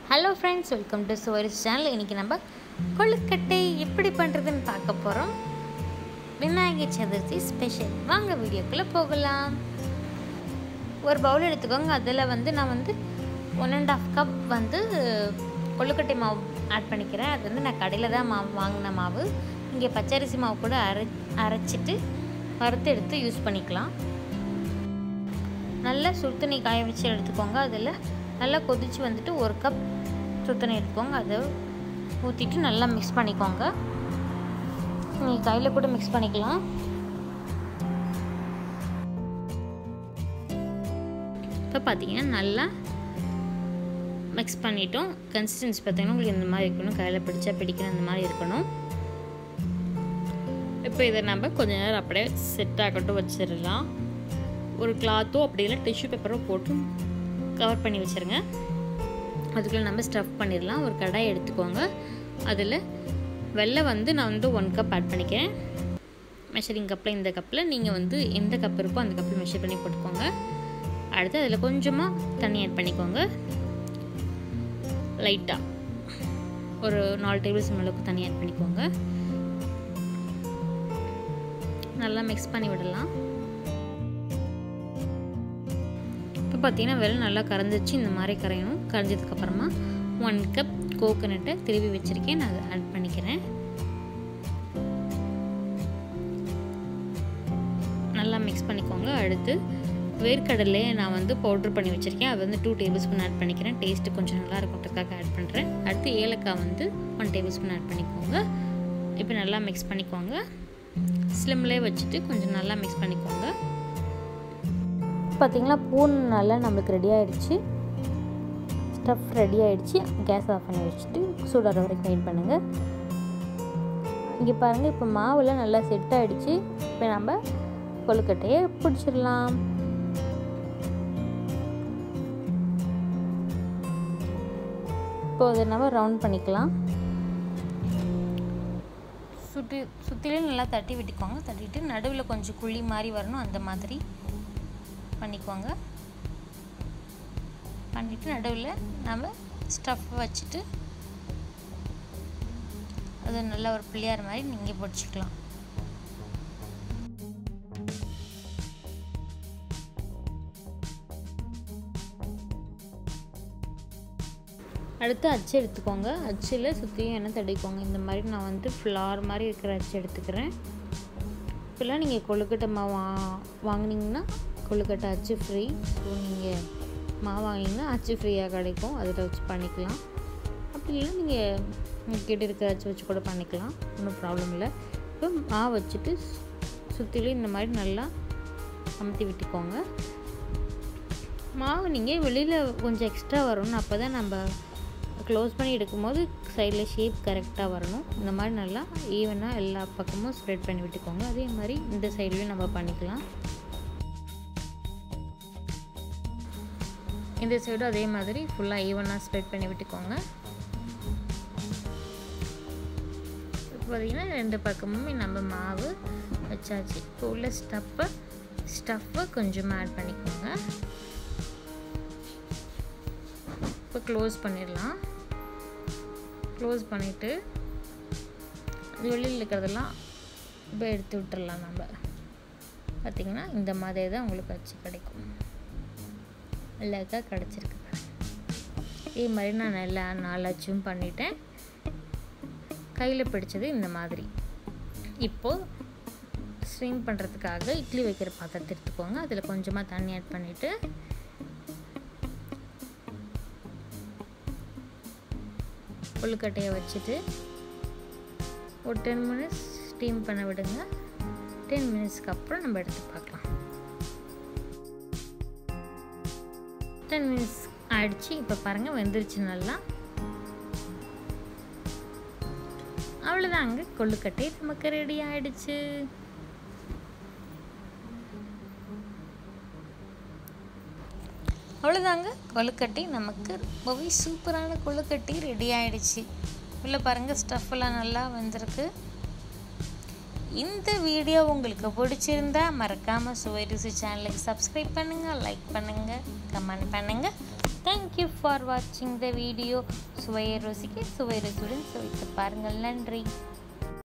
hello friends welcome to சுவரிஸ் channel இன்றைக்கி நம்ம கொழுக்கட்டை எப்படி பண்ணுறதுன்னு பார்க்க போகிறோம் விநாயகர் சதுர்த்தி ஸ்பெஷல் வாங்க வீடியோக்குள்ளே போகலாம் ஒரு பவுல் எடுத்துக்கோங்க அதில் வந்து நான் வந்து ஒன் அண்ட் ஆஃப் கப் வந்து கொழுக்கட்டை மாவு ஆட் பண்ணிக்கிறேன் அது வந்து நான் கடையில் தான் மாவு வாங்கின மாவு இங்கே பச்சரிசி மாவு கூட அரை அரைச்சிட்டு வறுத்து எடுத்து யூஸ் பண்ணிக்கலாம் நல்லா சுடுதண்ணி காய வச்சு எடுத்துக்கோங்க அதில் நல்லா கொதித்து வந்துட்டு ஒரு கப் சுடுதண்ணி எடுத்துக்கோங்க அதை ஊற்றிட்டு நல்லா மிக்ஸ் பண்ணிக்கோங்க நீங்கள் கையில் கூட மிக்ஸ் பண்ணிக்கலாம் இப்போ பார்த்தீங்கன்னா நல்லா மிக்ஸ் பண்ணிட்டோம் கன்சிஸ்டன்சி பார்த்தீங்கன்னா உங்களுக்கு இந்த மாதிரி இருக்கணும் கையில் பிடிச்சா பிடிக்கணும் இந்த மாதிரி இருக்கணும் இப்போ இதை நம்ம கொஞ்ச நேரம் அப்படியே செட் ஆகட்டும் வச்சிடலாம் ஒரு கிளாத்தோ அப்படி இல்லை டிஷ்யூ பேப்பரோ போட்டு கவர் பண்ணி வச்சுருங்க அதுக்குள்ளே நம்ம ஸ்டஃப் பண்ணிடலாம் ஒரு கடாய் எடுத்துக்கோங்க அதில் வெள்ளை வந்து நான் வந்து ஒன் கப் ஆட் பண்ணிக்கிறேன் மெஷரிங் கப்பில் இந்த கப்பில் நீங்கள் வந்து எந்த கப் இருக்கோ அந்த கப்பில் மெஷர் பண்ணி போட்டுக்கோங்க அடுத்து அதில் கொஞ்சமாக தண்ணி ஆட் பண்ணிக்கோங்க லைட்டாக ஒரு நாலு டேபிள் ஸ்பூன் அளவுக்கு தண்ணி ஆட் பண்ணிக்கோங்க நல்லா மிக்ஸ் பண்ணி விடலாம் இப்போ பார்த்தீங்கன்னா வெள்ளம் நல்லா கரைஞ்சிச்சு இந்த மாதிரி கரையணும் கரைஞ்சதுக்கப்புறமா ஒன் கப் கோகோனட்டை திருவி வச்சுருக்கேன் நான் அதை ஆட் பண்ணிக்கிறேன் நல்லா மிக்ஸ் பண்ணிக்கோங்க அடுத்து வேர்க்கடலையே நான் வந்து பவுட்ரு பண்ணி வச்சுருக்கேன் அது வந்து டூ டேபிள் ஸ்பூன் ஆட் பண்ணிக்கிறேன் டேஸ்ட்டு கொஞ்சம் நல்லா இருக்குன்றதுக்காக ஆட் பண்ணுறேன் அடுத்து ஏலக்காய் வந்து ஒன் டேபிள் ஸ்பூன் ஆட் பண்ணிக்கோங்க இப்போ நல்லா மிக்ஸ் பண்ணிக்கோங்க ஸ்லிம்லேயே வச்சுட்டு கொஞ்சம் நல்லா மிக்ஸ் பண்ணிக்கோங்க பார்த்தீங்களா பூன் நல்லா நம்மளுக்கு ரெடி ஆகிடுச்சு ஸ்டஃப் ரெடி ஆகிடுச்சு கேஸ் ஆஃப் பண்ணி வச்சுட்டு சூடாற வரைக்கும் வெயிட் பண்ணுங்கள் இங்கே பாருங்கள் இப்போ மாவுலாம் நல்லா செட் ஆகிடுச்சு இப்போ நம்ம கொழுக்கட்டையை பிடிச்சிடலாம் இப்போ அதை நம்ம ரவுண்ட் பண்ணிக்கலாம் சுற்றி சுற்றிலும் நல்லா தட்டி விட்டுக்கோங்க தட்டிட்டு நடுவில் கொஞ்சம் குழி மாதிரி வரணும் அந்த மாதிரி பண்ணிக்கோங்க பண்ணிவிட்டு நடுவில் நம்ம ஸ்டஃப் வச்சுட்டு அது நல்ல ஒரு பிள்ளையார் மாதிரி நீங்கள் பிடிச்சிக்கலாம் அடுத்து அச்சு எடுத்துக்கோங்க அச்சில் சுற்றியும் எண்ணெய் தடிக்கோங்க இந்த மாதிரி நான் வந்து ஃப்ளார் மாதிரி இருக்கிற அச்சு எடுத்துக்கிறேன் இப்போல்லாம் நீங்கள் கொழுக்கட்டை மாவு வா வாங்கினீங்கன்னா கொழுக்கட்டை அச்சு ஃப்ரீ ஸோ நீங்கள் மாவு வாங்கினீங்கன்னா அச்சு ஃப்ரீயாக கிடைக்கும் அதில் வச்சு பண்ணிக்கலாம் அப்படி இல்லை நீங்கள் உங்கள்கிட்ட இருக்கிற அச்சு வச்சு கூட பண்ணிக்கலாம் ஒன்றும் ப்ராப்ளம் இல்லை இப்போ மாவு வச்சுட்டு சுற்றிலும் இந்த மாதிரி நல்லா அமுத்தி விட்டுக்கோங்க மாவு நீங்கள் வெளியில் கொஞ்சம் எக்ஸ்ட்ரா வரணும் அப்போ தான் நம்ம க்ளோஸ் பண்ணி எடுக்கும்போது சைடில் ஷேப் கரெக்டாக வரணும் இந்த மாதிரி நல்லா ஈவனாக எல்லா பக்கமும் ஸ்ப்ரெட் பண்ணி விட்டுக்கோங்க அதே மாதிரி இந்த சைட்லேயும் நம்ம பண்ணிக்கலாம் இந்த சைடும் அதே மாதிரி ஃபுல்லாக ஈவனாக ஸ்ப்ரெட் பண்ணி விட்டுக்கோங்க இப்போ பார்த்திங்கன்னா ரெண்டு பக்கமுமே நம்ம மாவு வச்சாச்சு இப்போ உள்ள ஸ்டப்பை ஸ்டஃப்பை கொஞ்சமாக ஆட் பண்ணிக்கோங்க இப்போ க்ளோஸ் பண்ணிடலாம் க்ளோஸ் பண்ணிவிட்டு அது வெளியில் இருக்கிறதெல்லாம் இப்போ எடுத்து விட்டுடலாம் நம்ம பார்த்திங்கன்னா இந்த மாதிரி தான் உங்களுக்கு வச்சு கிடைக்கும் அழகாக கிடச்சிருக்கு இதே மாதிரி நான் எல்லா நாலாச்சும் பண்ணிட்டேன் கையில் பிடிச்சது இந்த மாதிரி இப்போது ஸ்ட்ரீம் பண்ணுறதுக்காக இட்லி வைக்கிற பாத்திரத்தை எடுத்துக்கோங்க அதில் கொஞ்சமாக தண்ணி ஆட் பண்ணிவிட்டு கொழுக்கட்டையை வச்சுட்டு ஒரு டென் மினிட்ஸ் ஸ்டீம் பண்ண விடுங்க டென் மினிட்ஸ்க்கு அப்புறம் நம்ம எடுத்து பார்க்கலாம் டென் மினிட்ஸ் ஆயிடுச்சு இப்போ பாருங்கள் வெந்துருச்சு நல்லா அவ்வளோதாங்க கொழுக்கட்டை நமக்கு ரெடி ஆயிடுச்சு அவ்வளோதாங்க கொழுக்கட்டை நமக்கு ரொம்பவே சூப்பரான கொழுக்கட்டை ரெடி ஆயிடுச்சு உள்ள பாருங்கள் ஸ்டஃப்லாம் நல்லா வந்திருக்கு இந்த வீடியோ உங்களுக்கு பிடிச்சிருந்தா மறக்காமல் சுவை ருசி சேனலுக்கு சப்ஸ்கிரைப் பண்ணுங்கள் லைக் பண்ணுங்கள் கமெண்ட் பண்ணுங்கள் தேங்க்யூ ஃபார் வாட்சிங் த வீடியோ சுவையை ருசிக்க சுவை ருசியுடன் சுவைத்து பாருங்கள் நன்றி